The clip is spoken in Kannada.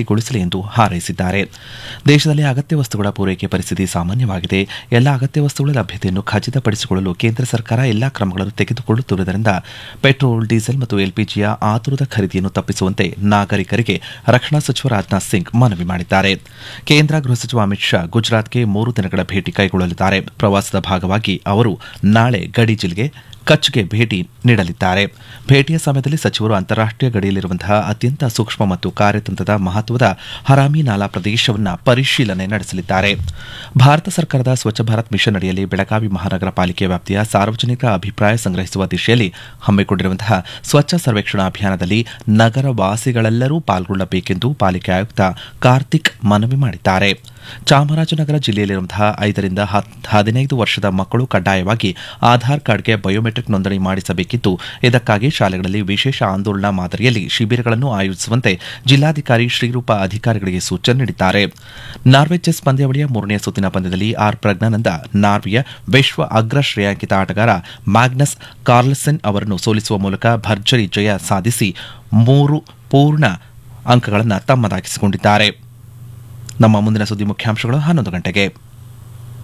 ಯಶಸ್ವಿಗೊಳಿಸಲಿ ಎಂದು ಹಾರೈಸಿದ್ದಾರೆ ದೇಶದಲ್ಲಿ ಅಗತ್ಯ ವಸ್ತುಗಳ ಪೂರೈಕೆ ಪರಿಸ್ಥಿತಿ ಸಾಮಾನ್ಯವಾಗಿದೆ ಎಲ್ಲ ಅಗತ್ಯ ವಸ್ತುಗಳ ಲಭ್ಯತೆಯನ್ನು ಖಚಿತಪಡಿಸಿಕೊಳ್ಳಲು ಕೇಂದ್ರ ಸರ್ಕಾರ ಎಲ್ಲಾ ಕ್ರಮಗಳನ್ನು ತೆಗೆದುಕೊಳ್ಳುತ್ತಿರುವುದರಿಂದ ಪೆಟ್ರೋಲ್ ಡೀಸೆಲ್ ಮತ್ತು ಎಲ್ಪಿಜಿಯ ಆತುರದ ಖರೀದಿಯನ್ನು ತಪ್ಪಿಸುವಂತೆ ನಾಗರಿಕರಿಗೆ ರಕ್ಷಣಾ ಸಚಿವ ರಾಜನಾಥ್ ಸಿಂಗ್ ಮನವಿ ಮಾಡಿದ್ದಾರೆ ಕೇಂದ್ರ ಗೃಹ ಸಚಿವ ಅಮಿತ್ ಶಾ ಗುಜರಾತ್ಗೆ ಮೂರು ದಿನಗಳ ಭೇಟಿ ಕೈಗೊಳ್ಳಲಿದ್ದಾರೆ ಪ್ರವಾಸದ ಭಾಗವಾಗಿ ಅವರು ನಾಳೆ ಗಡಿ ಜಿಲ್ಲೆಗೆ ಕಚ್ಗೆ ಭೇಟಿ ನೀಡಲಿದ್ದಾರೆ ಭೇಟಿಯ ಸಮಯದಲ್ಲಿ ಸಚಿವರು ಅಂತಾರಾಷ್ಟೀಯ ಗಡಿಯಲ್ಲಿರುವಂತಹ ಅತ್ಯಂತ ಸೂಕ್ಷ್ಮ ಮತ್ತು ಕಾರ್ಯತಂತ್ರದ ಮಹತ್ವದ ಹರಾಮಿ ನಾಲಾ ಪ್ರದೇಶವನ್ನು ಪರಿಶೀಲನೆ ನಡೆಸಲಿದ್ದಾರೆ ಭಾರತ ಸರ್ಕಾರದ ಸ್ವಚ್ಛ ಭಾರತ್ ಮಿಷನ್ ಅಡಿಯಲ್ಲಿ ಬೆಳಗಾವಿ ಮಹಾನಗರ ಪಾಲಿಕೆ ವ್ಯಾಪ್ತಿಯ ಸಾರ್ವಜನಿಕ ಅಭಿಪ್ರಾಯ ಸಂಗ್ರಹಿಸುವ ದಿಶೆಯಲ್ಲಿ ಹಮ್ಮಿಕೊಂಡಿರುವಂತಹ ಸ್ವಚ್ಛ ಸರ್ವೇಕ್ಷಣಾ ಅಭಿಯಾನದಲ್ಲಿ ನಗರ ವಾಸಿಗಳೆಲ್ಲರೂ ಪಾಲ್ಗೊಳ್ಳಬೇಕೆಂದು ಪಾಲಿಕೆ ಆಯುಕ್ತ ಕಾರ್ತಿಕ್ ಮನವಿ ಮಾಡಿದ್ದಾರೆ ಚಾಮರಾಜನಗರ ಜಿಲ್ಲೆಯಲ್ಲಿರುವಂತಹ ಐದರಿಂದ ಹದಿನೈದು ವರ್ಷದ ಮಕ್ಕಳು ಕಡ್ಡಾಯವಾಗಿ ಆಧಾರ್ ಕಾರ್ಡ್ಗೆ ಬಯೋಮೆಟ್ರಿಕ್ ನೋಂದಣಿ ಮಾಡಿಸಬೇಕಿದ್ದು ಇದಕ್ಕಾಗಿ ಶಾಲೆಗಳಲ್ಲಿ ವಿಶೇಷ ಆಂದೋಲನಾ ಮಾದರಿಯಲ್ಲಿ ಶಿಬಿರಗಳನ್ನು ಆಯೋಜಿಸುವಂತೆ ಜಿಲ್ಲಾಧಿಕಾರಿ ಶ್ರೀರೂಪ ಅಧಿಕಾರಿಗಳಿಗೆ ಸೂಚನೆ ನೀಡಿದ್ದಾರೆ ನಾರ್ವೆ ಚೆಸ್ ಪಂದ್ಯಾವಳಿಯ ಮೂರನೇ ಸುತ್ತಿನ ಪಂದ್ಯದಲ್ಲಿ ಆರ್ ಪ್ರಜ್ಞಾನಂದ ನಾರ್ವೆಯ ವಿಶ್ವ ಅಗ್ರ ಶ್ರೇಯಾಂಕಿತ ಆಟಗಾರ ಮ್ಯಾಗ್ನಸ್ ಕಾರ್ಲ್ಸನ್ ಅವರನ್ನು ಸೋಲಿಸುವ ಮೂಲಕ ಭರ್ಜರಿ ಜಯ ಸಾಧಿಸಿ ಮೂರು ಪೂರ್ಣ ಅಂಕಗಳನ್ನು ತಮ್ಮದಾಗಿಸಿಕೊಂಡಿದ್ದಾರೆ ನಮ್ಮ ಮುಂದಿನ ಸುದ್ದಿ ಮುಖ್ಯಾಂಶಗಳು ಹನ್ನೊಂದು ಗಂಟೆಗೆ